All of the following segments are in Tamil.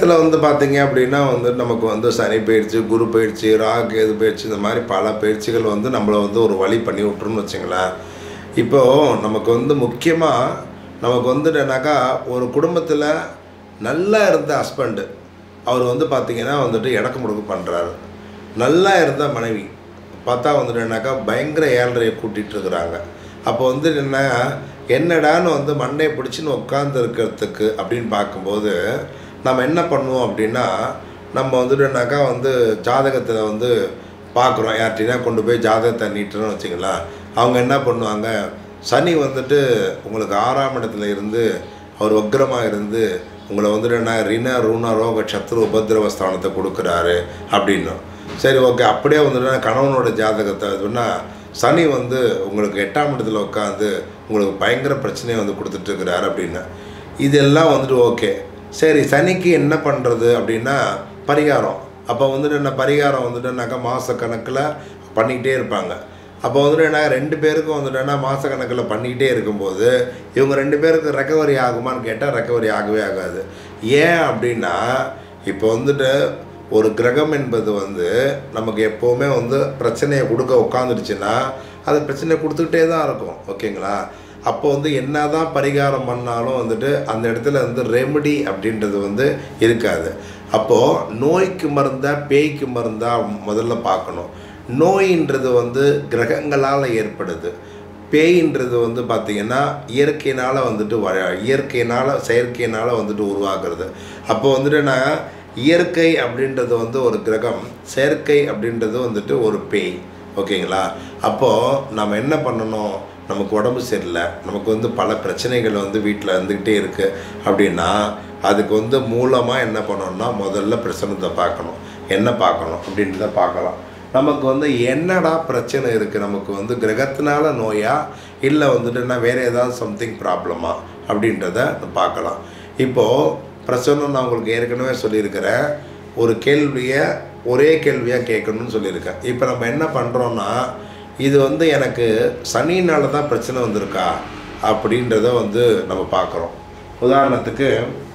கிரகத்தில் வந்து பார்த்தீங்க அப்படின்னா வந்து நமக்கு வந்து சனி பயிற்சி குரு பயிற்சி ராகு கேது பயிற்சி இந்த மாதிரி பல பயிற்சிகள் வந்து நம்மளை வந்து ஒரு வழி பண்ணி விட்டுருன்னு வச்சுங்களேன் இப்போது நமக்கு வந்து முக்கியமாக நமக்கு வந்துட்டுனாக்கா ஒரு குடும்பத்தில் நல்லா இருந்த ஹஸ்பண்டு அவர் வந்து பார்த்திங்கன்னா வந்துட்டு இடக்கு முடக்கு பண்ணுறாரு நல்லா இருந்த மனைவி பார்த்தா வந்துட்டுனாக்கா பயங்கர ஏழரையை கூட்டிகிட்டு இருக்கிறாங்க அப்போ வந்து என்ன என்னடான்னு வந்து மண்டையை பிடிச்சின்னு உட்காந்து இருக்கிறதுக்கு அப்படின்னு பார்க்கும்போது நம்ம என்ன பண்ணுவோம் அப்படின்னா நம்ம வந்துட்டுனாக்கா வந்து ஜாதகத்தில் வந்து பார்க்குறோம் யார்கிட்டனா கொண்டு போய் ஜாதகத்தை நீட்டுறோம்னு வச்சுங்களேன் அவங்க என்ன பண்ணுவாங்க சனி வந்துட்டு உங்களுக்கு ஆறாம் இடத்துல இருந்து அவர் வக்ரமாக இருந்து உங்களை வந்துட்டு என்ன ரிண ரூண ரோக சத்ரு உபதிரவஸ்தானத்தை கொடுக்குறாரு அப்படின்னும் சரி ஓகே அப்படியே வந்துட்டு கணவனோட ஜாதகத்தை இதுனா சனி வந்து உங்களுக்கு எட்டாம் இடத்துல உட்காந்து உங்களுக்கு பயங்கர பிரச்சனையை வந்து கொடுத்துட்ருக்கிறாரு அப்படின்னு இதெல்லாம் வந்துட்டு ஓகே சரி சனிக்கு என்ன பண்ணுறது அப்படின்னா பரிகாரம் அப்போ வந்துட்டு என்ன பரிகாரம் வந்துட்டுனாக்கா மாத கணக்கில் பண்ணிக்கிட்டே இருப்பாங்க அப்போ வந்துட்டு என்ன ரெண்டு பேருக்கும் வந்துட்டு என்ன மாத கணக்கில் பண்ணிக்கிட்டே இருக்கும்போது இவங்க ரெண்டு பேருக்கு ரெக்கவரி ஆகுமான்னு கேட்டால் ரெக்கவரி ஆகவே ஆகாது ஏன் அப்படின்னா இப்போ வந்துட்டு ஒரு கிரகம் என்பது வந்து நமக்கு எப்போவுமே வந்து பிரச்சனையை கொடுக்க உட்காந்துருச்சுன்னா அது பிரச்சனையை கொடுத்துக்கிட்டே தான் இருக்கும் ஓகேங்களா அப்போ வந்து என்ன தான் பரிகாரம் பண்ணாலும் வந்துட்டு அந்த இடத்துல வந்து ரெமெடி அப்படின்றது வந்து இருக்காது அப்போது நோய்க்கு மருந்தா பேய்க்கு மருந்தா முதல்ல பார்க்கணும் நோயின்றது வந்து கிரகங்களால் ஏற்படுது பேயின்றது வந்து பார்த்திங்கன்னா இயற்கையினால் வந்துட்டு வர இயற்கையினால் செயற்கையினால் வந்துட்டு உருவாக்குறது அப்போ வந்துட்டு நான் இயற்கை அப்படின்றது வந்து ஒரு கிரகம் செயற்கை அப்படின்றது வந்துட்டு ஒரு பேய் ஓகேங்களா அப்போது நம்ம என்ன பண்ணணும் நமக்கு உடம்பு சரியில்லை நமக்கு வந்து பல பிரச்சனைகள் வந்து வீட்டில் இருந்துக்கிட்டே இருக்குது அப்படின்னா அதுக்கு வந்து மூலமாக என்ன பண்ணணும்னா முதல்ல பிரச்சனத்தை பார்க்கணும் என்ன பார்க்கணும் அப்படின்றத பார்க்கலாம் நமக்கு வந்து என்னடா பிரச்சனை இருக்குது நமக்கு வந்து கிரகத்தினால நோயா இல்லை வந்துட்டுனா வேறு ஏதாவது சம்திங் ப்ராப்ளமா அப்படின்றத பார்க்கலாம் இப்போது பிரச்சனை நான் உங்களுக்கு ஏற்கனவே சொல்லியிருக்கிறேன் ஒரு கேள்வியை ஒரே கேள்வியாக கேட்கணும்னு சொல்லியிருக்கேன் இப்போ நம்ம என்ன பண்ணுறோன்னா இது வந்து எனக்கு சனினால தான் பிரச்சனை வந்திருக்கா அப்படின்றத வந்து நம்ம பார்க்குறோம் உதாரணத்துக்கு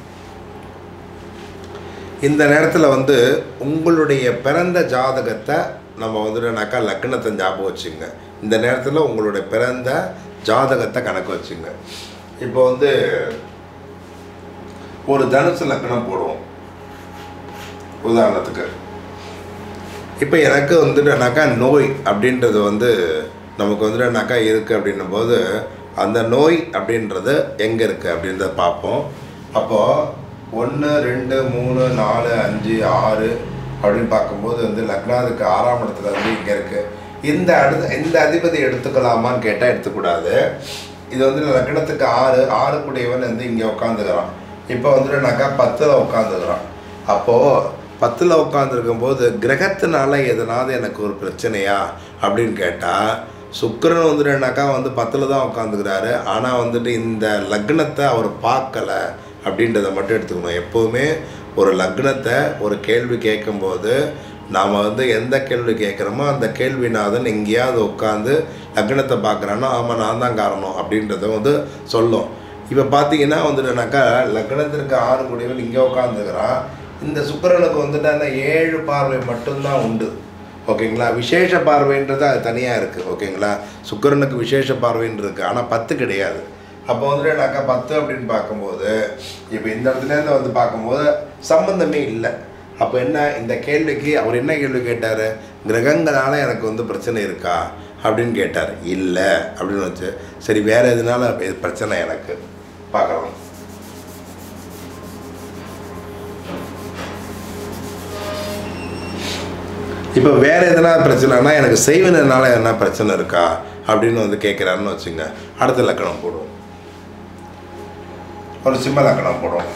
இந்த நேரத்தில் வந்து உங்களுடைய பிறந்த ஜாதகத்தை நம்ம வந்துட்டுனாக்கா லக்னத்தை ஞாபகம் வச்சுங்க இந்த நேரத்தில் உங்களுடைய பிறந்த ஜாதகத்தை கணக்கு வச்சுங்க இப்போ வந்து ஒரு தனுசு லக்னம் போடுவோம் உதாரணத்துக்கு இப்போ எனக்கு வந்துட்டுனாக்கா நோய் அப்படின்றது வந்து நமக்கு வந்துட்டுனாக்கா இருக்குது அப்படின்னும் போது அந்த நோய் அப்படின்றது எங்கே இருக்குது அப்படின்றத பார்ப்போம் அப்போது ஒன்று ரெண்டு மூணு நாலு அஞ்சு ஆறு அப்படின்னு பார்க்கும்போது வந்து லக்னாதுக்கு ஆறாம் இடத்துல வந்து இங்கே இருக்குது இந்த அடுத்த இந்த அதிபதி எடுத்துக்கலாமான்னு கேட்டால் எடுத்துக்கூடாது இது வந்து லக்னத்துக்கு ஆறு ஆறு கூடியவன் வந்து இங்கே உட்காந்துக்கிறான் இப்போ வந்துட்டுனாக்கா பத்தில் உட்காந்துக்கிறான் அப்போது பத்தில் உட்காந்துருக்கும் போது கிரகத்தினால எதனாவது எனக்கு ஒரு பிரச்சனையா அப்படின்னு கேட்டால் சுக்கிரன் வந்துட்டுனாக்கா வந்து பத்தில் தான் உட்காந்துக்கிறாரு ஆனால் வந்துட்டு இந்த லக்னத்தை அவர் பார்க்கலை அப்படின்றத மட்டும் எடுத்துக்கணும் எப்போவுமே ஒரு லக்னத்தை ஒரு கேள்வி கேட்கும்போது நாம் வந்து எந்த கேள்வி கேட்குறோமோ அந்த கேள்விநாதன் எங்கேயாவது உட்காந்து லக்னத்தை பார்க்குறானோ ஆமாம் நான் தான் காரணம் அப்படின்றத வந்து சொல்லும் இப்போ பார்த்தீங்கன்னா வந்துட்டுனாக்கா லக்னத்திற்கு ஆறு குடிவன் இங்கே உட்காந்துக்கிறான் இந்த சுக்கிரனுக்கு வந்துட்டு அந்த ஏழு பார்வை மட்டும்தான் உண்டு ஓகேங்களா விசேஷ பார்வைன்றது அது தனியாக இருக்குது ஓகேங்களா சுக்கிரனுக்கு விசேஷ பார்வைன்னு இருக்குது ஆனால் பத்து கிடையாது அப்போ வந்துட்டுனாக்கா பத்து அப்படின்னு பார்க்கும்போது இப்போ இந்த இடத்துலேருந்து வந்து பார்க்கும்போது சம்மந்தமே இல்லை அப்போ என்ன இந்த கேள்விக்கு அவர் என்ன கேள்வி கேட்டார் கிரகங்களால எனக்கு வந்து பிரச்சனை இருக்கா அப்படின்னு கேட்டார் இல்லை அப்படின்னு வச்சு சரி வேறு எதுனால இது பிரச்சனை எனக்கு பார்க்கலாம் இப்போ வேறு எதனா பிரச்சனைனா எனக்கு செய்வதனால என்ன பிரச்சனை இருக்கா அப்படின்னு வந்து கேட்குறாருன்னு வச்சுங்க அடுத்த லக்கணம் போடுவோம் ஒரு சிம்ம லக்கணம் போடுவோம்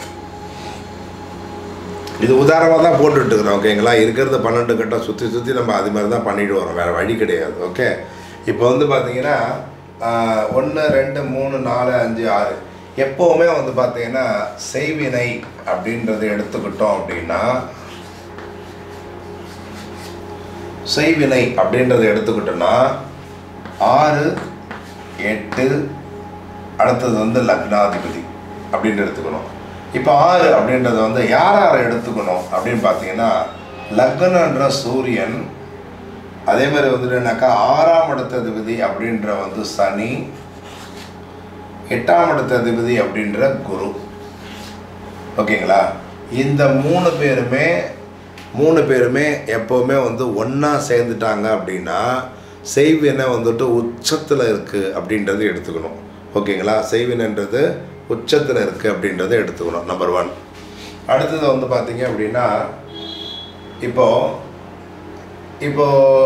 இது உதாரணமாக தான் போட்டுட்டு இருக்கிறோம் ஓகேங்களா இருக்கிறது பன்னெண்டு கட்டம் சுற்றி சுற்றி நம்ம அது மாதிரி தான் பண்ணிட்டு வரோம் வேறு வழி கிடையாது ஓகே இப்போ வந்து பார்த்தீங்கன்னா ஒன்று ரெண்டு மூணு நாலு அஞ்சு ஆறு எப்போவுமே வந்து பார்த்தீங்கன்னா செய்வினை அப்படின்றத எடுத்துக்கிட்டோம் அப்படின்னா செய்வினை அப்படின்றத எடுத்துக்கிட்டோன்னா ஆறு எட்டு அடுத்தது வந்து லக்னாதிபதி அப்படின்னு எடுத்துக்கணும் இப்போ ஆறு அப்படின்றத வந்து யார் யாரை எடுத்துக்கணும் அப்படின்னு பார்த்தீங்கன்னா லக்னன்ற சூரியன் அதே மாதிரி வந்துட்டுனாக்கா ஆறாம் இடத்த அதிபதி அப்படின்ற வந்து சனி எட்டாம் இடத்த அதிபதி அப்படின்ற குரு ஓகேங்களா இந்த மூணு பேருமே மூணு பேருமே எப்போவுமே வந்து ஒன்றா சேர்ந்துட்டாங்க அப்படின்னா செய்வினை வந்துட்டு உச்சத்தில் இருக்குது அப்படின்றத எடுத்துக்கணும் ஓகேங்களா செய்வினைன்றது உச்சத்தில் இருக்குது அப்படின்றத எடுத்துக்கணும் நம்பர் ஒன் அடுத்தது வந்து பார்த்தீங்க அப்படின்னா இப்போ இப்போ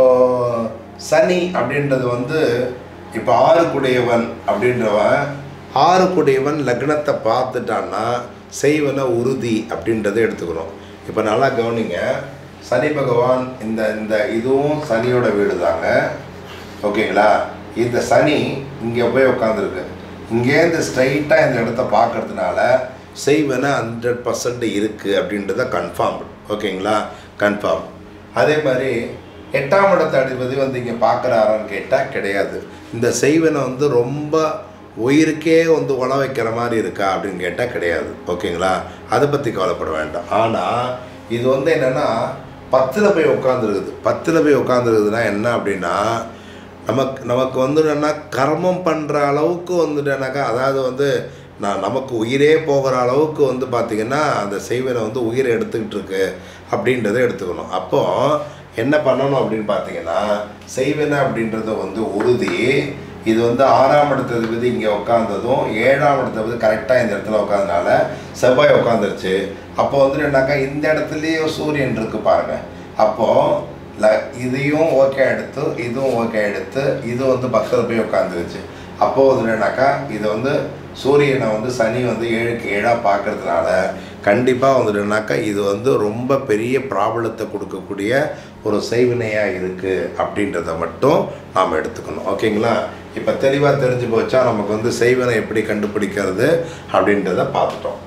சனி அப்படின்றது வந்து இப்போ ஆறுக்குடையவன் அப்படின்றவன் ஆறுக்குடையவன் லக்னத்தை பார்த்துட்டான்னா செய்வன உறுதி அப்படின்றத எடுத்துக்கணும் இப்போ நல்லா கவனிங்க சனி பகவான் இந்த இந்த இதுவும் சனியோட வீடு தாங்க ஓகேங்களா இந்த சனி இங்கே போய் உட்காந்துருக்கு இங்கேருந்து ஸ்ட்ரைட்டாக இந்த இடத்த பார்க்கறதுனால செய்வன ஹண்ட்ரட் பர்சன்ட் இருக்குது அப்படின்றத கன்ஃபார்ம் ஓகேங்களா கன்ஃபார்ம் அதே மாதிரி எட்டாம் இடத்த அதிபதி வந்து இங்கே பார்க்குறாரான்னு கேட்டால் கிடையாது இந்த செய்வனை வந்து ரொம்ப உயிருக்கே வந்து உழ வைக்கிற மாதிரி இருக்கா அப்படின்னு கேட்டால் கிடையாது ஓகேங்களா அதை பற்றி கவலைப்பட வேண்டாம் ஆனால் இது வந்து என்னென்னா பத்தில் போய் உட்காந்துருக்குது பத்தில் போய் உட்காந்துருக்குதுன்னா என்ன அப்படின்னா நமக்கு நமக்கு வந்து என்னன்னா கர்மம் பண்ணுற அளவுக்கு வந்துட்டேனாக்கா அதாவது வந்து நான் நமக்கு உயிரே போகிற அளவுக்கு வந்து பார்த்திங்கன்னா அந்த செய்வனை வந்து உயிரை எடுத்துக்கிட்டு இருக்கு அப்படின்றத எடுத்துக்கணும் அப்போது என்ன பண்ணணும் அப்படின்னு பார்த்தீங்கன்னா செய்வனை அப்படின்றத வந்து உறுதி இது வந்து ஆறாம் இடத்ததிபதி இங்கே உட்காந்ததும் ஏழாம் இடத்ததிபதி கரெக்டாக இந்த இடத்துல உட்காந்தனால செவ்வாய் உட்காந்துருச்சு அப்போ வந்து என்னன்னாக்கா இந்த இடத்துலையும் சூரியன் இருக்கு பாருங்க அப்போது ல இதையும் ஓகே எடுத்து இதுவும் ஓகே எடுத்து இது வந்து பக்கத்தில் போய் உட்காந்துருச்சு அப்போது வந்து என்னன்னாக்கா இது வந்து சூரியனை வந்து சனி வந்து ஏழுக்கு ஏழாக பார்க்கறதுனால கண்டிப்பாக வந்துட்டுனாக்கா இது வந்து ரொம்ப பெரிய ப்ராப்ளத்தை கொடுக்கக்கூடிய ஒரு செய்வினையாக இருக்குது அப்படின்றத மட்டும் நாம் எடுத்துக்கணும் ஓகேங்களா இப்போ தெளிவாக தெரிஞ்சு போச்சா நமக்கு வந்து செய்வினை எப்படி கண்டுபிடிக்கிறது அப்படின்றத பார்த்துட்டோம்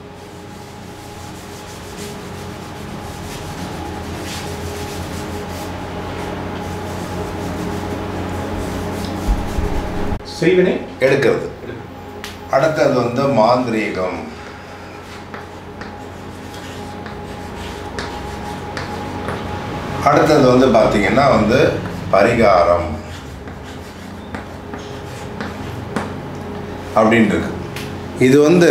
செய்வினை எடுக்கிறது அடுத்தது வந்து மாந்திரீகம் அடுத்தது வந்து பார்த்தீங்கன்னா வந்து பரிகாரம் அப்படின்னு இருக்கு இது வந்து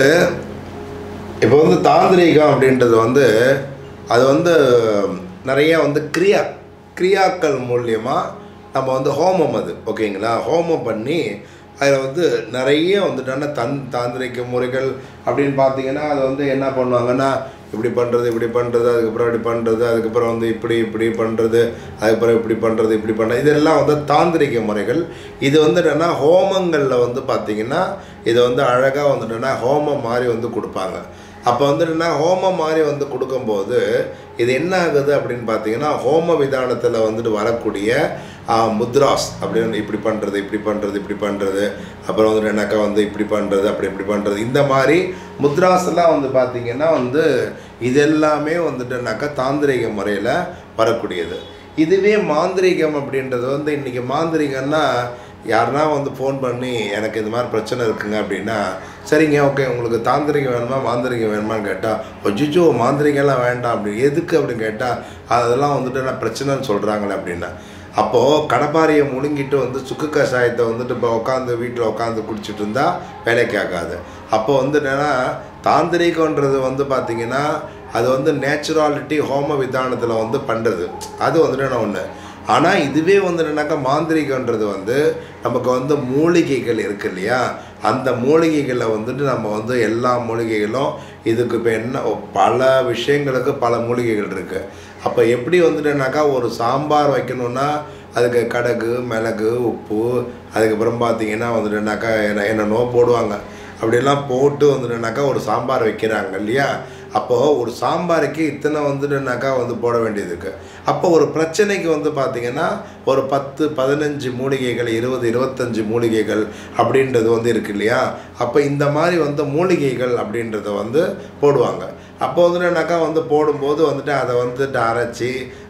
இப்போ வந்து தாந்திரீகம் அப்படின்றது வந்து அது வந்து நிறைய வந்து கிரியா கிரியாக்கள் மூலியமாக நம்ம வந்து ஹோமம் அது ஓகேங்களா ஹோமம் பண்ணி அதில் வந்து நிறைய வந்துட்டான தன் தாந்திரிக முறைகள் அப்படின்னு பார்த்தீங்கன்னா அது வந்து என்ன பண்ணுவாங்கன்னா இப்படி பண்ணுறது இப்படி பண்ணுறது அதுக்கப்புறம் இப்படி பண்ணுறது அதுக்கப்புறம் வந்து இப்படி இப்படி பண்ணுறது அதுக்கப்புறம் இப்படி பண்ணுறது இப்படி பண்ணுறது இதெல்லாம் வந்து தாந்திரிக முறைகள் இது வந்து என்னென்னா ஹோமங்களில் வந்து பார்த்திங்கன்னா இதை வந்து அழகாக வந்துட்டுன்னா ஹோமம் மாதிரி வந்து கொடுப்பாங்க அப்போ வந்து என்னன்னா ஹோமம் மாதிரி வந்து கொடுக்கும்போது இது என்ன ஆகுது அப்படின்னு பார்த்தீங்கன்னா ஹோம விதானத்தில் வந்துட்டு வரக்கூடிய ஆ, முத்ராஸ் அப்படின்னு இப்படி பண்ணுறது இப்படி பண்ணுறது இப்படி பண்ணுறது அப்புறம் வந்து என்னக்கா வந்து இப்படி பண்ணுறது அப்படி இப்படி பண்ணுறது இந்த மாதிரி முத்ராஸ் எல்லாம் வந்து பார்த்திங்கன்னா வந்து இது எல்லாமே வந்துட்டுனாக்கா தாந்திரிக முறையில் வரக்கூடியது இதுவே மாந்திரீகம் அப்படின்றது வந்து இன்றைக்கி மாந்திரீகம்னா யாருன்னா வந்து ஃபோன் பண்ணி எனக்கு இந்த மாதிரி பிரச்சனை இருக்குங்க அப்படின்னா சரிங்க ஓகே உங்களுக்கு தாந்திரிகம் வேணுமா மாந்திரிகம் வேணுமான்னு கேட்டால் ஒஜிஜோ மாந்திரிகம்லாம் வேண்டாம் அப்படி எதுக்கு அப்படின்னு கேட்டால் அதெல்லாம் வந்துட்டு நான் பிரச்சனைன்னு சொல்கிறாங்களே அப்படின்னா அப்போது கடப்பாரியை முழுங்கிட்டு வந்து சுக்கு கஷாயத்தை வந்துட்டு இப்போ உட்காந்து வீட்டில் உட்காந்து குடிச்சிட்டு இருந்தால் வேலைக்கு ஆகாது அப்போ வந்து என்னென்னா தாந்திரிகன்றது வந்து பார்த்திங்கன்னா அது வந்து நேச்சுராலிட்டி ஹோம விதானத்தில் வந்து பண்ணுறது அது வந்துட்டு என்ன ஒன்று ஆனால் இதுவே வந்து என்னன்னாக்கா மாந்திரிகன்றது வந்து நமக்கு வந்து மூலிகைகள் இருக்கு இல்லையா அந்த மூலிகைகளை வந்துட்டு நம்ம வந்து எல்லா மூலிகைகளும் இதுக்கு இப்போ என்ன பல விஷயங்களுக்கு பல மூலிகைகள் இருக்குது அப்போ எப்படி வந்துட்டுனாக்கா ஒரு சாம்பார் வைக்கணுன்னா அதுக்கு கடுகு மிளகு உப்பு அதுக்கப்புறம் பார்த்தீங்கன்னா வந்துட்டுனாக்கா என்ன என்னென்னோ போடுவாங்க அப்படியெல்லாம் போட்டு வந்துட்டுனாக்கா ஒரு சாம்பார் வைக்கிறாங்க இல்லையா அப்போது ஒரு சாம்பாருக்கு இத்தனை வந்துட்டுனாக்கா வந்து போட வேண்டியது இருக்குது அப்போ ஒரு பிரச்சனைக்கு வந்து பார்த்திங்கன்னா ஒரு பத்து பதினஞ்சு மூலிகைகள் இருபது இருபத்தஞ்சு மூலிகைகள் அப்படின்றது வந்து இருக்கு இல்லையா அப்போ இந்த மாதிரி வந்து மூலிகைகள் அப்படின்றத வந்து போடுவாங்க அப்போ வந்துட்டுனாக்கா வந்து போடும்போது வந்துட்டு அதை வந்துட்டு அரைச்சி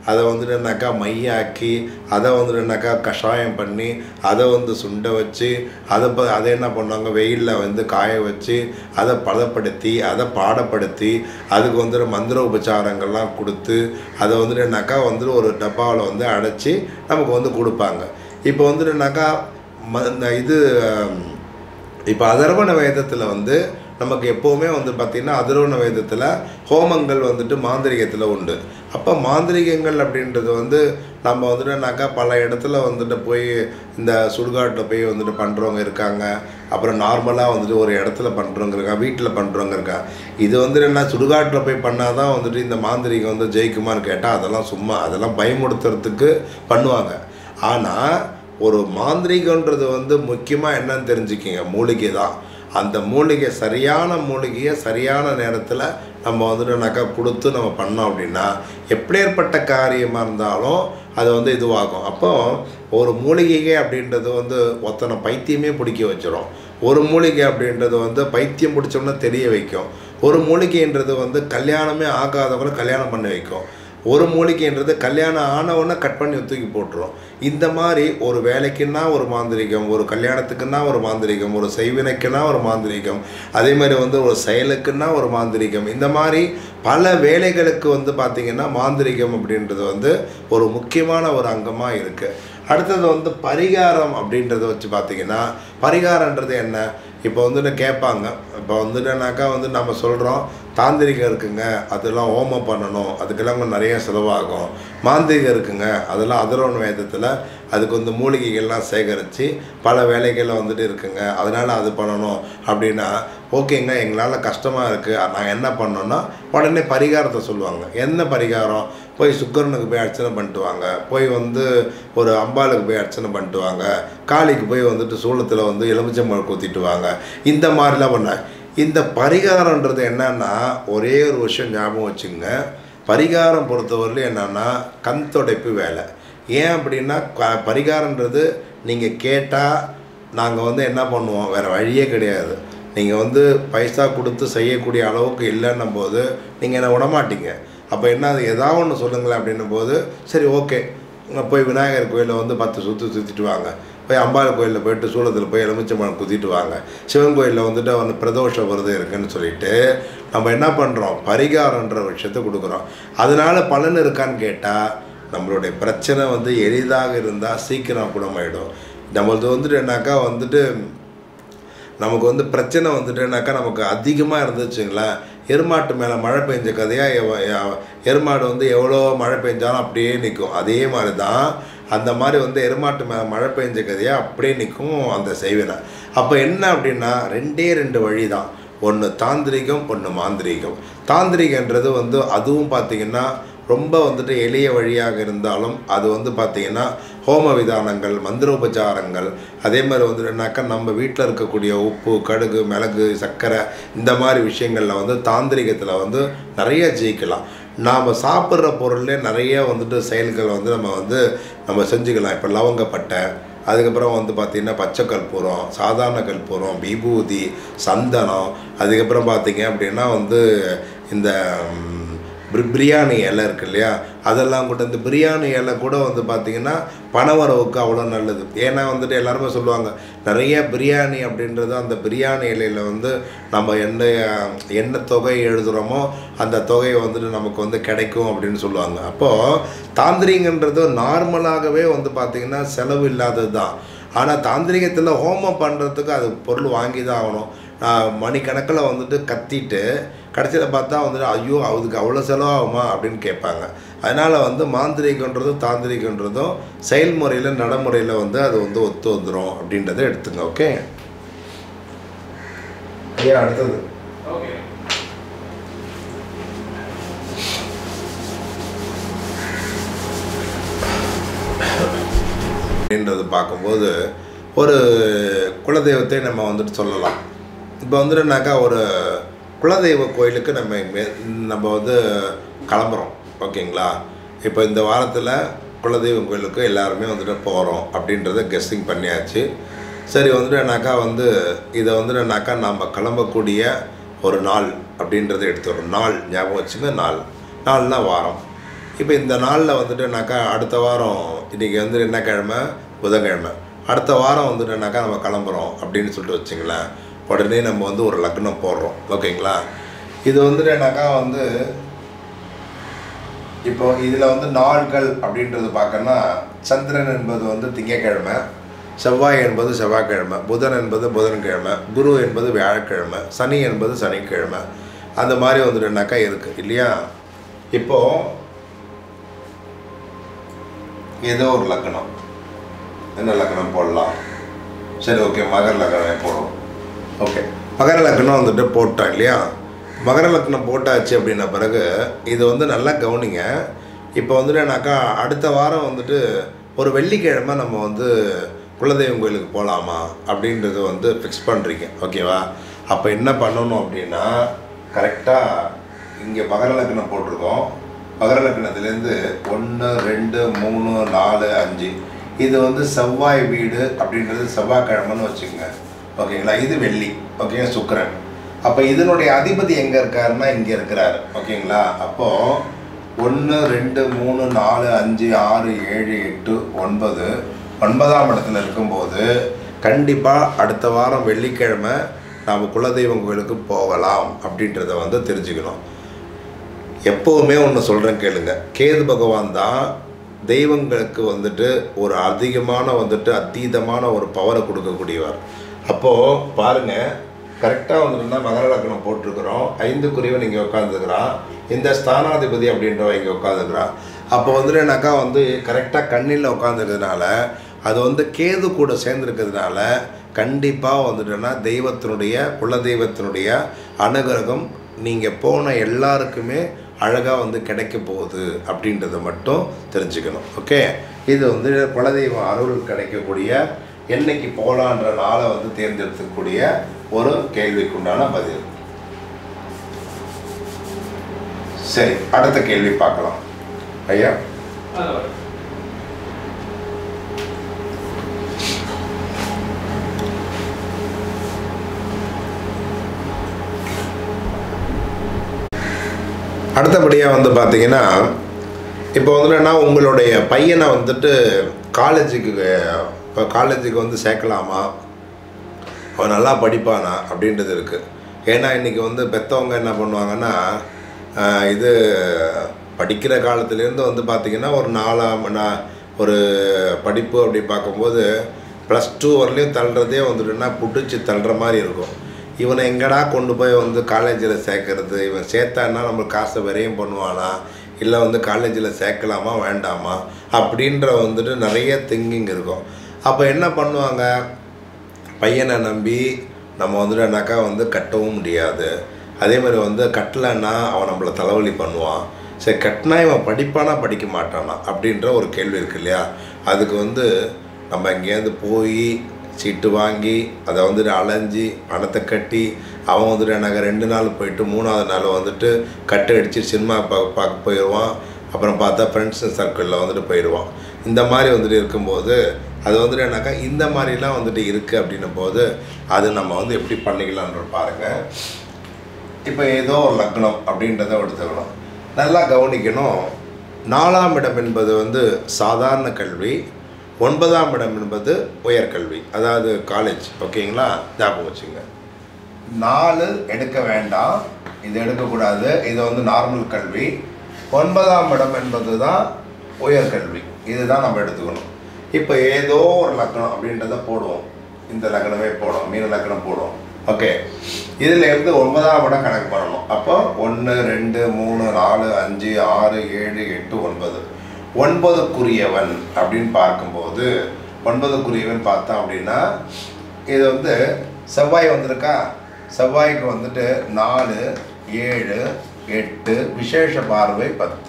அதை வந்துட்டு என்னக்கா மையாக்கி அதை வந்துட்டு என்னக்கா கஷாயம் பண்ணி அதை வந்து சுண்ட வச்சு அதை ப அதை என்ன பண்ணுவாங்க வெயிலில் வந்து காய வச்சு அதை பதப்படுத்தி அதை பாடப்படுத்தி அதுக்கு வந்துட்டு மந்திர உபச்சாரங்கள்லாம் கொடுத்து அதை வந்துட்டு என்னக்கா வந்துட்டு ஒரு டப்பாவில் வந்து அடைச்சி நமக்கு வந்து கொடுப்பாங்க இப்போ வந்துட்டு என்னக்கா ம இந்த இது இப்போ அதர்வண வேதத்தில் வந்து நமக்கு எப்போவுமே வந்து பார்த்திங்கன்னா அதர்வண வேதத்தில் ஹோமங்கள் வந்துட்டு மாந்திரிகத்தில் உண்டு அப்போ மாந்திரிகங்கள் அப்படின்றது வந்து நம்ம வந்துட்டுனாக்கா பல இடத்துல வந்துட்டு போய் இந்த சுடுகாட்டில் போய் வந்துட்டு பண்ணுறவங்க இருக்காங்க அப்புறம் நார்மலாக வந்துட்டு ஒரு இடத்துல பண்ணுறவங்க இருக்காங்க வீட்டில் பண்ணுறவங்க இருக்காங்க இது வந்துட்டு என்ன சுடுகாட்டில் போய் பண்ணால் தான் வந்துட்டு இந்த மாந்திரிகம் வந்து ஜெயிக்குமான்னு கேட்டால் அதெல்லாம் சும்மா அதெல்லாம் பயமுடுத்துறதுக்கு பண்ணுவாங்க ஆனால் ஒரு மாந்திரிகன்றது வந்து முக்கியமாக என்னன்னு தெரிஞ்சுக்கிங்க மூலிகை தான் அந்த மூலிகை சரியான மூலிகையை சரியான நேரத்தில் நம்ம வந்துட்டுனாக்கா கொடுத்து நம்ம பண்ணோம் அப்படின்னா எப்படியேற்பட்ட காரியமாக இருந்தாலும் அது வந்து இதுவாகும் அப்போ ஒரு மூலிகை அப்படின்றது வந்து ஒத்தனை பைத்தியமே பிடிக்க வச்சிரும் ஒரு மூலிகை அப்படின்றது வந்து பைத்தியம் பிடிச்சோம்னா தெரிய வைக்கும் ஒரு மூலிகைன்றது வந்து கல்யாணமே ஆகாதவங்களை கல்யாணம் பண்ணி வைக்கும் ஒரு மூலிகைன்றது கல்யாணம் ஆனவொன்னே கட் பண்ணி தூக்கி போட்டுரும் இந்த மாதிரி ஒரு வேலைக்குன்னா ஒரு மாந்திரிகம் ஒரு கல்யாணத்துக்குன்னா ஒரு மாந்திரிகம் ஒரு செய்வினைக்குன்னா ஒரு மாந்திரிகம் அதே மாதிரி வந்து ஒரு செயலுக்குன்னா ஒரு மாந்திரிகம் இந்த மாதிரி பல வேலைகளுக்கு வந்து பார்த்திங்கன்னா மாந்திரிகம் அப்படின்றது வந்து ஒரு முக்கியமான ஒரு அங்கமாக இருக்குது அடுத்தது வந்து பரிகாரம் அப்படின்றத வச்சு பார்த்திங்கன்னா பரிகாரன்றது என்ன இப்போ வந்துட்டு கேட்பாங்க இப்போ வந்துட்டுனாக்கா வந்து நம்ம சொல்கிறோம் தாந்திரிகம் இருக்குங்க அதெல்லாம் ஹோமம் பண்ணணும் அதுக்கெல்லாம் கொஞ்சம் நிறைய செலவாகும் மாந்திரிகம் இருக்குங்க அதெல்லாம் அதரோன் வேதத்தில் அதுக்கு வந்து மூலிகைகள்லாம் சேகரித்து பல வேலைகளில் வந்துட்டு இருக்குங்க அதனால் அது பண்ணணும் அப்படின்னா ஓகேங்க எங்களால் கஷ்டமாக இருக்குது நாங்கள் என்ன பண்ணோன்னா உடனே பரிகாரத்தை சொல்லுவாங்க என்ன பரிகாரம் போய் சுக்கரனுக்கு போய் அர்ச்சனை பண்ணிட்டு வாங்க போய் வந்து ஒரு அம்பாளுக்கு போய் அர்ச்சனை பண்ணிட்டு வாங்க காளிக்கு போய் வந்துட்டு சூளத்தில் வந்து எலுமிச்சம்பழம் குத்திட்டு வாங்க இந்த மாதிரிலாம் பண்ண இந்த பரிகாரன்றது என்னன்னா ஒரே ஒரு விஷயம் ஞாபகம் வச்சுங்க பரிகாரம் பொறுத்தவரையிலும் என்னன்னா கண் துடைப்பு வேலை ஏன் அப்படின்னா க- பரிகாரன்றது நீங்கள் கேட்டால் நாங்கள் வந்து என்ன பண்ணுவோம் வேறு வழியே கிடையாது நீங்கள் வந்து பைசா கொடுத்து செய்யக்கூடிய அளவுக்கு இல்லைன்னும் போது நீங்கள் என்னை விடமாட்டீங்க அப்போ என்ன அது ஏதாவது ஒன்று சொல்லுங்களேன் அப்படின்னும் போது சரி ஓகே போய் விநாயகர் கோயிலில் வந்து பத்து சுற்று சுற்றிட்டு வாங்க போய் அம்பாள் கோயிலில் போயிட்டு சூளத்தில் போய் எலுமிச்சம்பழம் குத்திட்டு வாங்க சிவன் கோயிலில் வந்துட்டு வந்து பிரதோஷ விரதம் இருக்குன்னு சொல்லிட்டு நம்ம என்ன பண்ணுறோம் பரிகாரன்ற விஷயத்த கொடுக்குறோம் அதனால பலன் இருக்கான்னு கேட்டால் நம்மளுடைய பிரச்சனை வந்து எளிதாக இருந்தால் சீக்கிரம் குணமாயிடும் நம்மளது வந்துட்டு என்னாக்கா வந்துட்டு நமக்கு வந்து பிரச்சனை வந்துட்டுனாக்கா நமக்கு அதிகமாக இருந்துச்சுங்களேன் எருமாட்டு மேலே மழை பெஞ்ச கதையாக எருமாடு வந்து எவ்வளோ மழை பெஞ்சாலும் அப்படியே நிற்கும் அதே மாதிரி தான் அந்த மாதிரி வந்து எருமாட்டு மேலே மழை பெஞ்ச கதையாக அப்படியே நிற்கும் அந்த செய்வினை அப்போ என்ன அப்படின்னா ரெண்டே ரெண்டு வழி தான் ஒன்று தாந்திரிகம் ஒன்று மாந்திரீகம் தாந்திரிகன்றது வந்து அதுவும் பார்த்திங்கன்னா ரொம்ப வந்துட்டு எளிய வழியாக இருந்தாலும் அது வந்து பார்த்திங்கன்னா ஹோம விதானங்கள் மந்திரோபச்சாரங்கள் அதே மாதிரி வந்துட்டுனாக்கா நம்ம வீட்டில் இருக்கக்கூடிய உப்பு கடுகு மிளகு சர்க்கரை இந்த மாதிரி விஷயங்களில் வந்து தாந்திரிகத்தில் வந்து நிறைய ஜெயிக்கலாம் நாம் சாப்பிட்ற பொருள்லே நிறைய வந்துட்டு செயல்கள் வந்து நம்ம வந்து நம்ம செஞ்சுக்கலாம் இப்போ லவங்கப்பட்டை அதுக்கப்புறம் வந்து பார்த்திங்கன்னா பச்சை கற்பூரம் சாதாரண கற்பூரம் விபூதி சந்தனம் அதுக்கப்புறம் பார்த்திங்க அப்படின்னா வந்து இந்த ம், பிரி- பிரியாணி இலை இருக்கு இல்லையா அதெல்லாம் கூட இந்த பிரியாணி இலை கூட வந்து பார்த்திங்கன்னா பணவரவுக்கு அவ்வளோ நல்லது ஏன்னா வந்துட்டு எல்லாருமே சொல்லுவாங்க நிறைய பிரியாணி அப்படின்றது அந்த பிரியாணி இலையில் வந்து நம்ம என்ன என்ன தொகை எழுதுகிறோமோ அந்த தொகை வந்துட்டு நமக்கு வந்து கிடைக்கும் அப்படின்னு சொல்லுவாங்க அப்போது தாந்திரிகன்றது நார்மலாகவே வந்து பார்த்திங்கன்னா செலவு இல்லாதது தான் ஆனால் தாந்திரிகத்தில் ஹோமம் பண்ணுறதுக்கு அது பொருள் வாங்கி தான் ஆகணும் மணிக்கணக்கில் வந்துட்டு கத்திட்டு கடைசியில் பார்த்தா வந்துட்டு ஐயோ அதுக்கு அவ்வளோ செலவாகுமா அப்படின்னு கேட்பாங்க அதனால் வந்து மாந்திரிகன்றதும் தாந்திரிகன்றதும் செயல்முறையில் நடைமுறையில் வந்து அது வந்து ஒத்து வந்துடும் அப்படின்றத எடுத்துங்க ஓகே ஐயா அடுத்தது ஓகே அப்படின்றது பார்க்கும்போது ஒரு குலதெய்வத்தை நம்ம வந்துட்டு சொல்லலாம் இப்போ வந்துட்டுனாக்கா ஒரு குலதெய்வ கோயிலுக்கு நம்ம மே- நம்ம வந்து கிளம்புறோம் ஓகேங்களா இப்போ இந்த வாரத்தில் குலதெய்வ கோயிலுக்கு எல்லாருமே வந்துட்டு போகிறோம் அப்படின்றத கெஸ்ஸிங் பண்ணியாச்சு சரி வந்துட்டுனாக்கா வந்து இதை வந்துட்டுனாக்கா நம்ம கிளம்பக்கூடிய ஒரு நாள் அப்படின்றத எடுத்துக்கிறோம் நாள் ஞாபகம் வச்சுங்க நாள் நாள்னா வாரம் இப்போ இந்த நாளில் வந்துட்டுனாக்கா அடுத்த வாரம் இன்றைக்கி வந்து என்ன கிழமை புதன்கிழமை அடுத்த வாரம் வந்துட்டுனாக்கா நம்ம கிளம்புறோம் அப்படின்னு சொல்லிட்டு வச்சுங்களேன் உடனே நம்ம வந்து ஒரு லக்னம் போடுறோம் ஓகேங்களா இது வந்துட்டுனாக்கா வந்து இப்போ இதில் வந்து நாட்கள் அப்படின்றது பார்க்கணும்னா சந்திரன் என்பது வந்து திங்கக்கிழமை செவ்வாய் என்பது செவ்வாய்க்கிழமை புதன் என்பது புதன்கிழமை குரு என்பது வியாழக்கிழமை சனி என்பது சனிக்கிழமை அந்த மாதிரி வந்துட்டுனாக்கா இருக்குது இல்லையா இப்போது ஏதோ ஒரு லக்னம் என்ன லக்னம் போடலாம் சரி ஓகே மகர லக்னமே போடுவோம் ஓகே மகர லக்னம் வந்துட்டு போட்டோம் இல்லையா மகர லக்னம் போட்டாச்சு அப்படின்ன பிறகு இது வந்து நல்லா கவனிங்க இப்போ வந்துட்டுனாக்கா அடுத்த வாரம் வந்துட்டு ஒரு வெள்ளிக்கிழமை நம்ம வந்து குலதெய்வம் கோயிலுக்கு போகலாமா அப்படின்றது வந்து ஃபிக்ஸ் பண்ணுறீங்க ஓகேவா அப்போ என்ன பண்ணணும் அப்படின்னா கரெக்டாக இங்கே மகர லக்னம் போட்டிருக்கோம் மகர லக்னத்துலேருந்து ஒன்று ரெண்டு மூணு நாலு அஞ்சு இது வந்து செவ்வாய் வீடு அப்படின்றது செவ்வாய்க்கிழமைன்னு வச்சுக்கோங்க ஓகேங்களா இது வெள்ளி ஓகேங்க சுக்கிரன் அப்போ இதனுடைய அதிபதி எங்கே இருக்காருன்னா இங்கே இருக்கிறாரு ஓகேங்களா அப்போது ஒன்று ரெண்டு மூணு நாலு அஞ்சு ஆறு ஏழு எட்டு ஒன்பது ஒன்பதாம் இடத்துல இருக்கும்போது கண்டிப்பாக அடுத்த வாரம் வெள்ளிக்கிழமை நாம் குலதெய்வம் கோயிலுக்கு போகலாம் அப்படின்றத வந்து தெரிஞ்சுக்கணும் எப்போவுமே ஒன்று சொல்கிறேன் கேளுங்க கேது பகவான் தான் தெய்வங்களுக்கு வந்துட்டு ஒரு அதிகமான வந்துட்டு அதீதமான ஒரு பவரை கொடுக்கக்கூடியவர் அப்போது பாருங்கள் கரெக்டாக வந்துட்டுனா மகர லக்னம் போட்டிருக்கிறோம் ஐந்து குறிவன் இங்கே உட்காந்துக்கிறான் இந்த ஸ்தானாதிபதி அப்படின்றவன் இங்கே உட்காந்துக்கிறான் அப்போ வந்துட்டுனாக்கா வந்து கரெக்டாக கண்ணில் உட்காந்துருக்கிறதுனால அது வந்து கேது கூட சேர்ந்துருக்கிறதுனால கண்டிப்பாக வந்துட்டுன்னா தெய்வத்தினுடைய குல தெய்வத்தினுடைய அனுகிரகம் நீங்கள் போன எல்லாருக்குமே அழகாக வந்து கிடைக்க போகுது அப்படின்றத மட்டும் தெரிஞ்சுக்கணும் ஓகே இது வந்து குலதெய்வம் அருள் கிடைக்கக்கூடிய என்னைக்கு போகலான்ற நாளை வந்து தேர்ந்தெடுக்கக்கூடிய ஒரு கேள்விக்குண்டான பதில் சரி அடுத்த கேள்வி பார்க்கலாம் ஐயா அடுத்தபடியாக வந்து பார்த்தீங்கன்னா இப்போ வந்து என்ன உங்களுடைய பையனை வந்துட்டு காலேஜுக்கு இப்போ காலேஜுக்கு வந்து சேர்க்கலாமா அவன் நல்லா படிப்பானா அப்படின்றது இருக்குது ஏன்னா இன்றைக்கி வந்து பெற்றவங்க என்ன பண்ணுவாங்கன்னா ஆஹ், இது படிக்கிற காலத்துலேருந்து வந்து பார்த்திங்கன்னா ஒரு நாலாம் நா- ஒரு படிப்பு அப்படி பார்க்கும்போது ப்ளஸ் டூ வரலையும் தள்ளுறதே வந்துட்டுன்னா புடிச்சு தள்ளுற மாதிரி இருக்கும் இவனை எங்கடா கொண்டு போய் வந்து காலேஜில் சேர்க்கறது இவன் சேர்த்தான்னா நம்மளுக்கு காசை விரையும் பண்ணுவானா இல்லை வந்து காலேஜில் சேர்க்கலாமா வேண்டாமா அப்படின்ற வந்துட்டு நிறைய திங்கிங் இருக்கும் அப்போ என்ன பண்ணுவாங்க பையனை நம்பி நம்ம வந்துட்டோம்னாக்கா வந்து கட்டவும் முடியாது அதே மாதிரி வந்து கட்டலைன்னா அவன் நம்மளை தலைவலி பண்ணுவான் சரி கட்டினா இவன் படிப்பானா படிக்க மாட்டானா அப்படின்ற ஒரு கேள்வி இருக்கு இல்லையா அதுக்கு வந்து நம்ம இங்கேருந்து போய் சீட்டு வாங்கி அதை வந்துட்டு அலைஞ்சி பணத்தை கட்டி அவன் வந்துட்டு எனக்கு ரெண்டு நாள் போயிட்டு மூணாவது நாள் வந்துட்டு கட்டு அடித்து சினிமா பார்க்க பார்க்க போயிடுவான் அப்புறம் பார்த்தா ஃப்ரெண்ட்ஸ் சர்க்கிளில் வந்துட்டு போயிடுவான் இந்த மாதிரி வந்துட்டு இருக்கும்போது அது வந்துட்டு என்னக்கா இந்த மாதிரிலாம் வந்துட்டு இருக்குது அப்படின்னும் போது அது நம்ம வந்து எப்படி பண்ணிக்கலான்ற பாருங்கள் இப்போ ஏதோ ஒரு லக்னம் அப்படின்றத எடுத்துக்கணும் நல்லா கவனிக்கணும் நாலாம் இடம் என்பது வந்து சாதாரண கல்வி ஒன்பதாம் இடம் என்பது உயர்கல்வி அதாவது காலேஜ் ஓகேங்களா ஞாபகம் வச்சுங்க நாலு எடுக்க வேண்டாம் இது எடுக்கக்கூடாது இது வந்து நார்மல் கல்வி ஒன்பதாம் இடம் என்பது தான் உயர்கல்வி இதுதான் நம்ம எடுத்துக்கணும் இப்போ ஏதோ ஒரு லக்னம் அப்படின்றத போடுவோம் இந்த லக்னமே போடுவோம் மீன லக்னம் போடுவோம் ஓகே இதில் இருந்து ஒன்பதாம் இடம் கணக்கு பண்ணணும் அப்போ ஒன்று ரெண்டு மூணு நாலு அஞ்சு ஆறு ஏழு எட்டு ஒன்பது ஒன்பதுக்குரியவன் அப்படின்னு பார்க்கும்போது ஒன்பதுக்குரியவன் பார்த்தோம் அப்படின்னா இது வந்து செவ்வாய் வந்திருக்கா செவ்வாய்க்கு வந்துட்டு நாலு ஏழு எட்டு விசேஷ பார்வை பத்து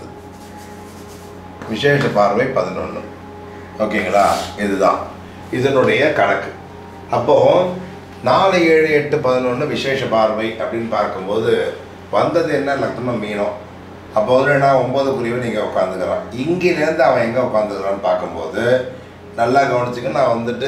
விசேஷ பார்வை பதினொன்று ஓகேங்களா இதுதான் இதனுடைய கணக்கு அப்போது நாலு ஏழு எட்டு பதினொன்று விசேஷ பார்வை அப்படின்னு பார்க்கும்போது வந்தது என்ன லக்னம் மீனம் அப்போ வந்து என்ன ஒம்பது குறிவு நீங்கள் உட்காந்துக்கிறான் இங்கிலேருந்து அவன் எங்கே உட்காந்துக்கிறான்னு பார்க்கும்போது நல்லா கவனிச்சுக்க நான் வந்துட்டு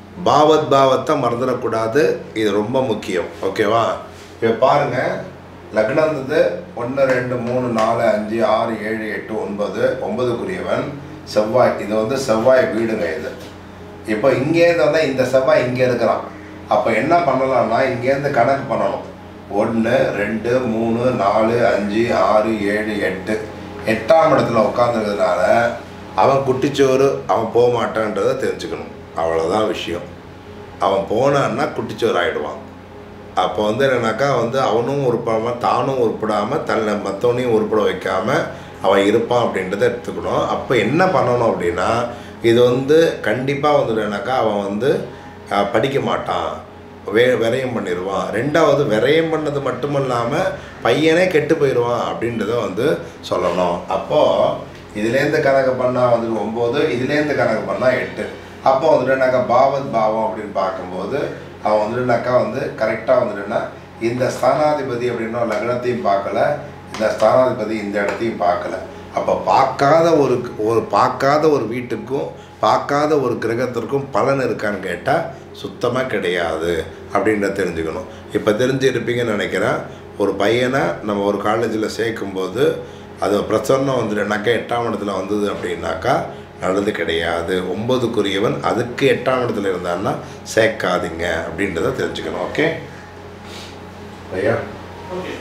பாவத் பாவத்தை மறந்துடக்கூடாது இது ரொம்ப முக்கியம் ஓகேவா இப்போ பாருங்கள் லக்னம் வந்து ஒன்று ரெண்டு மூணு நாலு அஞ்சு ஆறு ஏழு எட்டு ஒன்பது ஒன்பதுக்குரியவன் செவ்வாய் இது வந்து செவ்வாய் வீடுங்க இது இப்போ இங்கேருந்து வந்தால் இந்த செவ்வாய் இங்கே இருக்கிறான் அப்போ என்ன பண்ணலாம்னா இங்கேருந்து கணக்கு பண்ணணும் ஒன்று ரெண்டு மூணு நாலு அஞ்சு ஆறு ஏழு எட்டு எட்டாம் இடத்துல உட்காந்துருக்கிறதுனால அவன் குட்டிச்சோறு அவன் போக மாட்டான்றதை தெரிஞ்சுக்கணும் அவ்வளோதான் விஷயம் அவன் போனான்னா குட்டிச்சோறு ஆகிடுவான் அப்போ வந்து என்னன்னாக்கா வந்து அவனும் உருப்படாமல் தானும் உருப்படாமல் தன்னை மற்றவனையும் உருப்பட வைக்காமல் அவன் இருப்பான் அப்படின்றத எடுத்துக்கணும் அப்போ என்ன பண்ணணும் அப்படின்னா இது வந்து கண்டிப்பாக வந்துடுனாக்கா அவன் வந்து அஹ், படிக்க மாட்டான் வே விரயம் பண்ணிடுவான் ரெண்டாவது விரயம் பண்ணது மட்டும் இல்லாமல் பையனே கெட்டு போயிடுவான் அப்படின்றத வந்து சொல்லணும் அப்போது இதுலேருந்து கணக்கு பண்ணால் வந்து ஒம்பது இதுலேருந்து கணக்கு பண்ணால் எட்டு அப்போ வந்துட்டுனாக்கா பாவத் பாவம் அப்படின்னு பார்க்கும்போது அவன் வந்துட்டுனாக்கா வந்து கரெக்டாக வந்துட்டுனா இந்த ஸ்தானாதிபதி அப்படின்னா லக்னத்தையும் பார்க்கல இந்த ஸ்தானாதிபதி இந்த இடத்தையும் பார்க்கல அப்போ பார்க்காத ஒரு ஒரு பார்க்காத ஒரு வீட்டுக்கும் பார்க்காத ஒரு கிரகத்திற்கும் பலன் இருக்கான்னு கேட்டால் சுத்தமாக கிடையாது அப்படின்றத தெரிஞ்சுக்கணும் இப்போ தெரிஞ்சிருப்பீங்கன்னு நினைக்கிறேன் ஒரு பையனை நம்ம ஒரு காலேஜில் சேர்க்கும்போது அது பிரசன்னம் வந்துட்டுனாக்கா எட்டாம் இடத்துல வந்தது அப்படின்னாக்கா நல்லது கிடையாது ஒன்பதுக்குரியவன் அதுக்கு எட்டாம் இடத்துல இருந்தான்னா சேர்க்காதீங்க அப்படின்றத தெரிஞ்சுக்கணும் ஓகே ஐயா ஓகே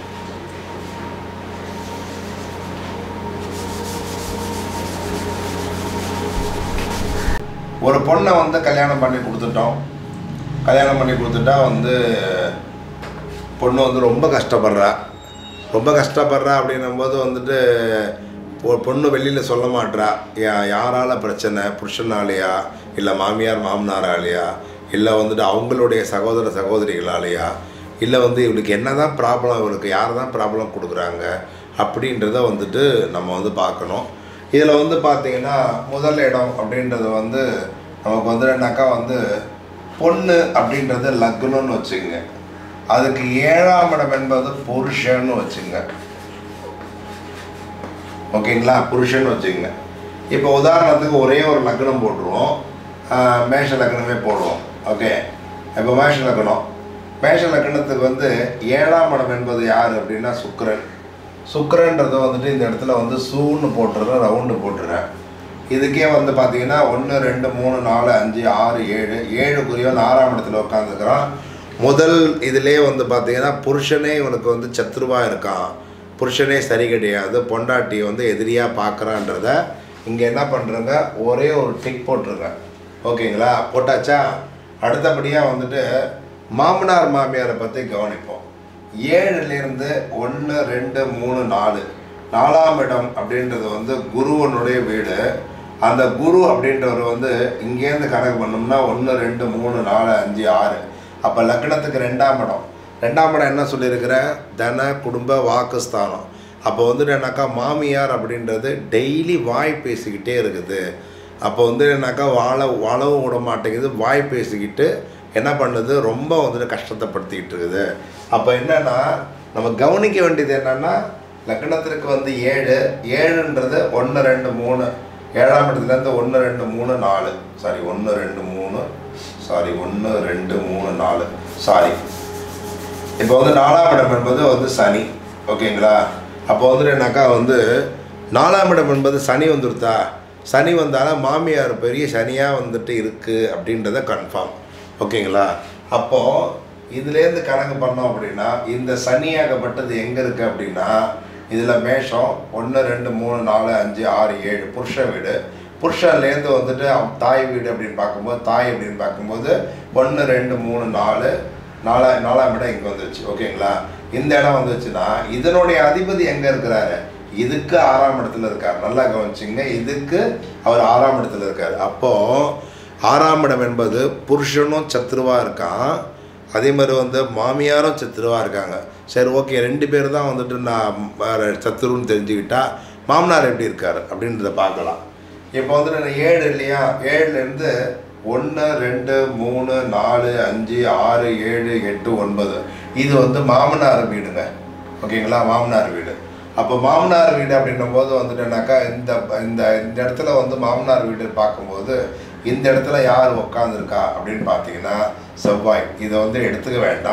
ஒரு பொண்ணை வந்து கல்யாணம் பண்ணி கொடுத்துட்டோம் கல்யாணம் பண்ணி கொடுத்துட்டா வந்து பொண்ணு வந்து ரொம்ப கஷ்டப்படுறா ரொம்ப கஷ்டப்படுறா அப்படின்னும்போது வந்துட்டு பொ- பொண்ணு வெளியில் சொல்ல மாட்றா யா- யாரால பிரச்சனை புருஷனாலேயா இல்லை மாமியார் மாமனாராலேயா இல்லை வந்துட்டு அவங்களுடைய சகோதர சகோதரிகளாலேயா இல்லை வந்து இவளுக்கு என்ன தான் ப்ராப்ளம் இவளுக்கு யார் தான் ப்ராப்ளம் கொடுக்குறாங்க அப்படின்றத வந்துட்டு நம்ம வந்து பார்க்கணும் இதில் வந்து பார்த்தீங்கன்னா முதல் இடம் அப்படின்றது வந்து நமக்கு வந்து என்னக்கா வந்து பொண்ணு அப்படின்றது லக்னம்னு வச்சுங்க அதுக்கு ஏழாம் இடம் என்பது புருஷன்னு வச்சுங்க ஓகேங்களா புருஷன் வச்சுங்க இப்போ உதாரணத்துக்கு ஒரே ஒரு லக்னம் போட்டுருவோம் ஆஹ் மேஷ லக்னமே போடுவோம் ஓகே இப்போ மேஷ லக்னம் மேஷ லக்னத்துக்கு வந்து ஏழாம் இடம் என்பது யார் அப்படின்னா சுக்கிரன் சுக்கிரன்றதை வந்துட்டு இந்த இடத்துல வந்து சூன்னு போட்டுறேன் ரவுண்டு போட்டுறேன் இதுக்கே வந்து பார்த்தீங்கன்னா ஒன்று ரெண்டு மூணு நாலு அஞ்சு ஆறு ஏழு ஏழுக்குரியவன் ஆறாம் இடத்துல உட்காந்துக்கிறான் முதல் இதிலே வந்து பார்த்தீங்கன்னா புருஷனே இவனுக்கு வந்து சத்ருவாக இருக்கான் புருஷனே சரி கிடையாது பொண்டாட்டியை வந்து எதிரியாக பார்க்குறான்றத இங்கே என்ன பண்ணுறங்க ஒரே ஒரு டிக் போட்டுருங்க ஓகேங்களா போட்டாச்சா அடுத்தபடியாக வந்துட்டு மாமனார் மாமியாரை பற்றி கவனிப்போம் ஏழுலேருந்து ஒன்று ரெண்டு மூணு நாலு நாலாம் இடம் அப்படின்றது வந்து குருவனுடைய வீடு அந்த குரு அப்படின்றவர் வந்து இங்கேருந்து கணக்கு பண்ணோம்னா ஒன்று ரெண்டு மூணு நாலு அஞ்சு ஆறு அப்போ லக்னத்துக்கு ரெண்டாம் இடம் ரெண்டாம் இடம் என்ன சொல்லியிருக்கிறேன் தன குடும்ப வாக்குஸ்தானம் அப்போ வந்துட்டு என்னக்கா மாமியார் அப்படின்றது டெய்லி வாய் பேசிக்கிட்டே இருக்குது அப்போ வந்து என்னக்கா வாழ வாழவும் விட மாட்டேங்குது வாய் பேசிக்கிட்டு என்ன பண்ணுது ரொம்ப வந்துட்டு கஷ்டத்தைப்படுத்திக்கிட்டு இருக்குது அப்போ என்னன்னா நம்ம கவனிக்க வேண்டியது என்னன்னா லக்னத்திற்கு வந்து ஏழு ஏழுன்றது ஒன்று ரெண்டு மூணு ஏழாம் இடத்துலேருந்து ஒன்று ரெண்டு மூணு நாலு சாரி ஒன்று ரெண்டு மூணு சாரி ஒன்று ரெண்டு மூணு நாலு சாரி இப்போ வந்து நாலாம் இடம் என்பது வந்து சனி ஓகேங்களா அப்போ வந்துட்டு என்னக்கா வந்து நாலாம் இடம் என்பது சனி வந்துருத்தா சனி வந்தாலும் மாமியார் பெரிய சனியாக வந்துட்டு இருக்குது அப்படின்றத கன்ஃபார்ம் ஓகேங்களா அப்போது இதுலேருந்து கணக்கு பண்ணோம் அப்படின்னா இந்த சனியாகப்பட்டது எங்கே இருக்குது அப்படின்னா இதில் மேஷம் ஒன்று ரெண்டு மூணு நாலு அஞ்சு ஆறு ஏழு புருஷ வீடு புருஷன்லேருந்து வந்துட்டு அவன் தாய் வீடு அப்படின்னு பார்க்கும்போது தாய் அப்படின்னு பார்க்கும்போது ஒன்று ரெண்டு மூணு நாலு நாலா நாலாம் இடம் இங்கே வந்துருச்சு ஓகேங்களா இந்த இடம் வந்துச்சுன்னா இதனுடைய அதிபதி எங்கே இருக்கிறாரு இதுக்கு ஆறாம் இடத்துல இருக்கார் நல்லா கவனிச்சிங்க இதுக்கு அவர் ஆறாம் இடத்துல இருக்கார் அப்போது ஆறாம் இடம் என்பது புருஷனும் சத்ருவாக இருக்கான் அதே மாதிரி வந்து மாமியாரும் சத்துருவாக இருக்காங்க சரி ஓகே ரெண்டு பேர் தான் வந்துட்டு நான் வேறு சத்துருன்னு தெரிஞ்சுக்கிட்டா மாமனார் எப்படி இருக்கார் அப்படின்றத பார்க்கலாம் இப்போ வந்துட்டு நான் ஏழு இல்லையா ஏழுலேருந்து ஒன்று ரெண்டு மூணு நாலு அஞ்சு ஆறு ஏழு எட்டு ஒன்பது இது வந்து மாமனார் வீடுங்க ஓகேங்களா மாமனார் வீடு அப்போ மாமனார் வீடு அப்படின்னும் போது வந்துட்டுனாக்கா இந்த இந்த இந்த இடத்துல வந்து மாமனார் வீடு பார்க்கும்போது இந்த இடத்துல யார் உட்காந்துருக்கா அப்படின்னு பார்த்தீங்கன்னா செவ்வாய் இதை வந்து எடுத்துக்க வேண்டாம்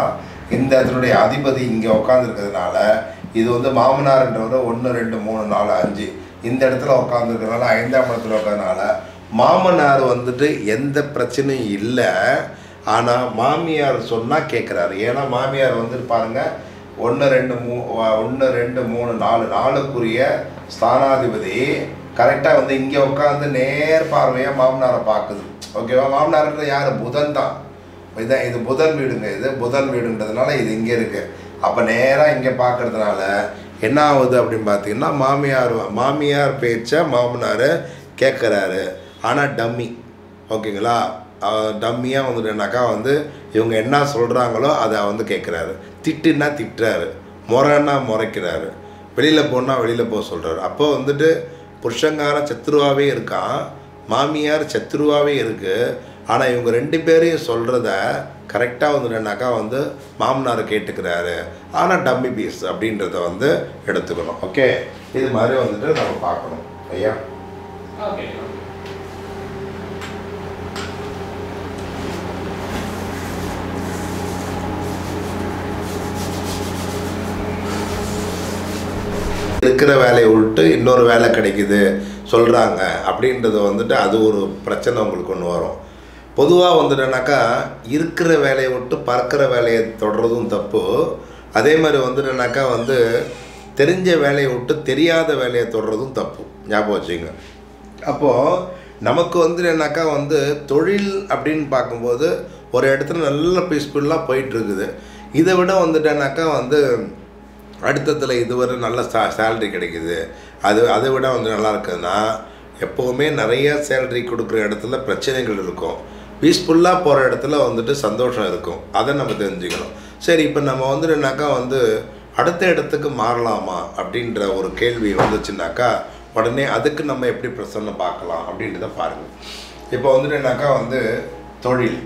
இந்த இடத்துடைய அதிபதி இங்கே உட்காந்துருக்கிறதுனால இது வந்து மாமனார்ன்றவர் ஒன்று ரெண்டு மூணு நாலு அஞ்சு இந்த இடத்துல உட்காந்துருக்கிறதுனால ஐந்தாம் இடத்துல உட்காந்தனால மாமனார் வந்துட்டு எந்த பிரச்சனையும் இல்லை ஆனால் மாமியார் சொன்னால் கேட்குறாரு ஏன்னா மாமியார் வந்துட்டு பாருங்கள் ஒன்று ரெண்டு மூ ஒன்று ரெண்டு மூணு நாலு நாலுக்குரிய ஸ்தானாதிபதி கரெக்டாக வந்து இங்கே உட்காந்து நேர் பார்வையாக மாமனாரை பார்க்குது ஓகேவா மாமனார்ன்றது யார் புதன் தான் இதான் இது புதன் வீடுங்க இது புதன் வீடுன்றதுனால இது இங்கே இருக்குது அப்போ நேராக இங்கே பார்க்கறதுனால என்ன ஆகுது அப்படின்னு பார்த்தீங்கன்னா மாமியார் மாமியார் பேச்சை மாமனார் கேட்குறாரு ஆனால் டம்மி ஓகேங்களா டம்மியாக வந்துட்டுனாக்கா வந்து இவங்க என்ன சொல்கிறாங்களோ அதை வந்து கேட்குறாரு திட்டுன்னா திட்டுறாரு முறைன்னா முறைக்கிறாரு வெளியில் போனால் வெளியில் போக சொல்கிறாரு அப்போ வந்துட்டு புருஷங்காரன் சத்ருவாகவே இருக்கான் மாமியார் சத்ருவாகவே இருக்குது ஆனால் இவங்க ரெண்டு பேரையும் சொல்கிறத கரெக்டாக வந்துட்டுனாக்கா வந்து மாமனார் கேட்டுக்கிறாரு ஆனால் டம்மி பீஸ் அப்படின்றத வந்து எடுத்துக்கணும் ஓகே இது மாதிரி வந்துட்டு நம்ம பார்க்கணும் ஐயா ஓகே இருக்கிற வேலையை விட்டு இன்னொரு வேலை கிடைக்குது சொல்கிறாங்க அப்படின்றது வந்துட்டு அது ஒரு பிரச்சனை உங்களுக்கு ஒன்று வரும் பொதுவாக வந்துட்டுனாக்கா இருக்கிற வேலையை விட்டு பறக்கிற வேலையை தொடர்றதும் தப்பு அதே மாதிரி வந்துட்டுனாக்கா வந்து தெரிஞ்ச வேலையை விட்டு தெரியாத வேலையை தொடர்றதும் தப்பு ஞாபகம் வச்சுங்க அப்போது நமக்கு வந்து என்னக்கா வந்து தொழில் அப்படின்னு பார்க்கும்போது ஒரு இடத்துல நல்ல பீஸ்ஃபுல்லாக போயிட்டுருக்குது இதை விட வந்துட்டேனாக்கா வந்து அடுத்ததில் இதுவரை நல்ல சா சேல்ரி கிடைக்குது அது அதை விட வந்து நல்லா இருக்குதுன்னா எப்போவுமே நிறைய சேலரி கொடுக்குற இடத்துல பிரச்சனைகள் இருக்கும் பீஸ்ஃபுல்லாக போகிற இடத்துல வந்துட்டு சந்தோஷம் இருக்கும் அதை நம்ம தெரிஞ்சுக்கணும் சரி இப்போ நம்ம வந்துட்டுனாக்கா வந்து அடுத்த இடத்துக்கு மாறலாமா அப்படின்ற ஒரு கேள்வி வந்துச்சுனாக்கா உடனே அதுக்கு நம்ம எப்படி பிரசன்ன பார்க்கலாம் அப்படின்றத பாருங்கள் இப்போ வந்துட்டுனாக்கா வந்து தொழில்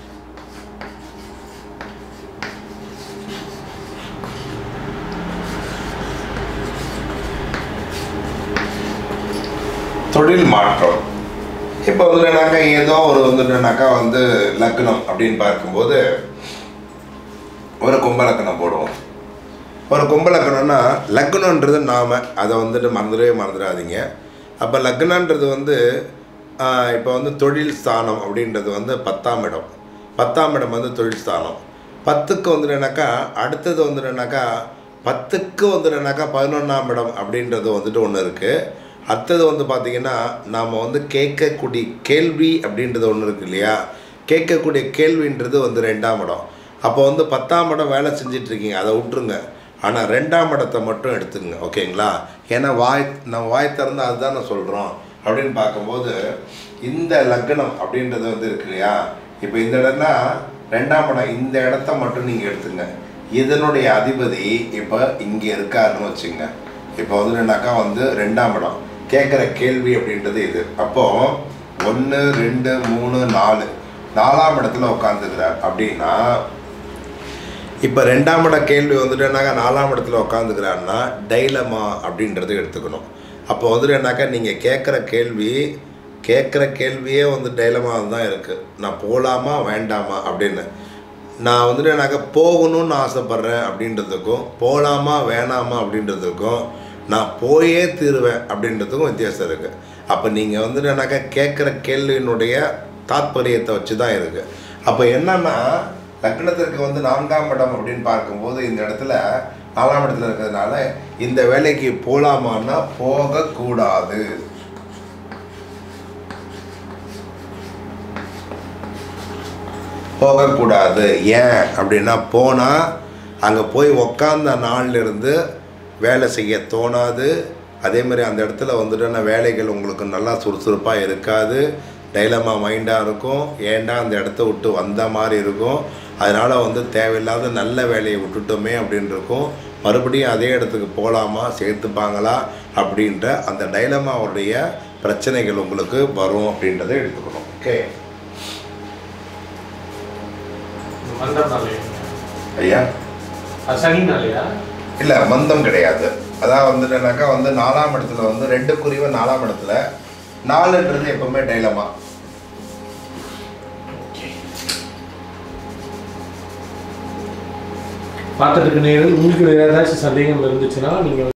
தொழில் மாற்றம் இப்போ வந்துட்டுனாக்கா ஏதோ ஒரு வந்துட்டுனாக்கா வந்து லக்னம் அப்படின்னு பார்க்கும்போது ஒரு கும்ப லக்னம் போடுவோம் ஒரு கும்ப லக்னம்னா லக்னன்றது நாம அதை வந்துட்டு மறந்துடவே மறந்துடாதீங்க அப்போ லக்னன்றது வந்து ஆஹ், இப்போ வந்து தொழில் ஸ்தானம் அப்படின்றது வந்து பத்தாம் இடம் பத்தாம் இடம் வந்து தொழில் ஸ்தானம் பத்துக்கு வந்துட்டுனாக்கா அடுத்தது வந்துட்டுனாக்கா பத்துக்கு வந்துட்டுனாக்கா பதினொன்றாம் இடம் அப்படின்றது வந்துட்டு ஒன்று இருக்குது அடுத்தது வந்து பார்த்திங்கன்னா நாம் வந்து கேட்கக்கூடிய கேள்வி அப்படின்றது ஒன்று இருக்கு இல்லையா கேட்கக்கூடிய கேள்வின்றது வந்து ரெண்டாம் இடம் அப்போ வந்து பத்தாம் இடம் வேலை செஞ்சுட்டு இருக்கீங்க அதை விட்டுருங்க ஆனால் ரெண்டாம் இடத்தை மட்டும் எடுத்துங்க ஓகேங்களா ஏன்னா வாய் நம்ம வாய் திறந்து அதுதான் நான் சொல்கிறோம் அப்படின்னு பார்க்கும்போது இந்த லக்னம் அப்படின்றது வந்து இருக்கு இல்லையா இப்போ இந்த இடம்னா ரெண்டாம் இடம் இந்த இடத்த மட்டும் நீங்கள் எடுத்துங்க இதனுடைய அதிபதி இப்போ இங்கே இருக்காருன்னு வச்சுங்க இப்போ வந்து என்னன்னாக்கா வந்து ரெண்டாம் இடம் கேட்குற கேள்வி அப்படின்றது இது அப்போது ஒன்று ரெண்டு மூணு நாலு நாலாம் இடத்துல உட்காந்துக்கிறார் அப்படின்னா இப்போ ரெண்டாம் இட கேள்வி வந்துட்டுனாக்கா நாலாம் இடத்துல உட்காந்துக்கிறாருன்னா டைலமா அப்படின்றது எடுத்துக்கணும் அப்போ வந்துட்டு என்னாக்கா நீங்கள் கேட்குற கேள்வி கேட்குற கேள்வியே வந்து டைலமாக தான் இருக்குது நான் போகலாமா வேண்டாமா அப்படின்னு நான் வந்துட்டு எனக்கு போகணும்னு ஆசைப்பட்றேன் அப்படின்றதுக்கும் போகலாமா வேணாமா அப்படின்றதுக்கும் நான் போயே தீருவேன் அப்படின்றதுக்கும் வித்தியாசம் இருக்குது அப்போ நீங்கள் வந்துட்டு என்னாக்கா கேட்குற கேள்வியினுடைய தாத்பரியத்தை வச்சு தான் இருக்குது அப்போ என்னன்னா லக்னத்திற்கு வந்து நான்காம் இடம் அப்படின்னு பார்க்கும்போது இந்த இடத்துல நாலாம் இடத்துல இருக்கிறதுனால இந்த வேலைக்கு போகலாமான்னா போகக்கூடாது போகக்கூடாது ஏன் அப்படின்னா போனால் அங்கே போய் உக்காந்த நாள்ல இருந்து வேலை செய்ய தோணாது அதே மாதிரி அந்த இடத்துல வந்துட்டுனா வேலைகள் உங்களுக்கு நல்லா சுறுசுறுப்பாக இருக்காது டைலமா மைண்டாக இருக்கும் ஏன்டா அந்த இடத்த விட்டு வந்த மாதிரி இருக்கும் அதனால் வந்து தேவையில்லாத நல்ல வேலையை விட்டுட்டோமே அப்படின்னு இருக்கும் மறுபடியும் அதே இடத்துக்கு போகலாமா சேர்த்துப்பாங்களா அப்படின்ற அந்த டைலமாவுடைய பிரச்சனைகள் உங்களுக்கு வரும் அப்படின்றத எடுத்துக்கணும் ஓகே மந்தம்னாலே ஐயா அது சனினாலையா இல்லை மந்தம் கிடையாது அதான் வந்துட்டுனாக்கா வந்து நாலாம் இடத்துல வந்து ரெண்டு குறிவு நாலாம் இடத்துல நாலுன்றது எப்பவுமே டைலமா பார்த்துட்டு இருக்க நேரில் உங்களுக்கு வேறு ஏதாச்சும் சந்தேகம் இருந்துச்சுன்னா நீங்கள்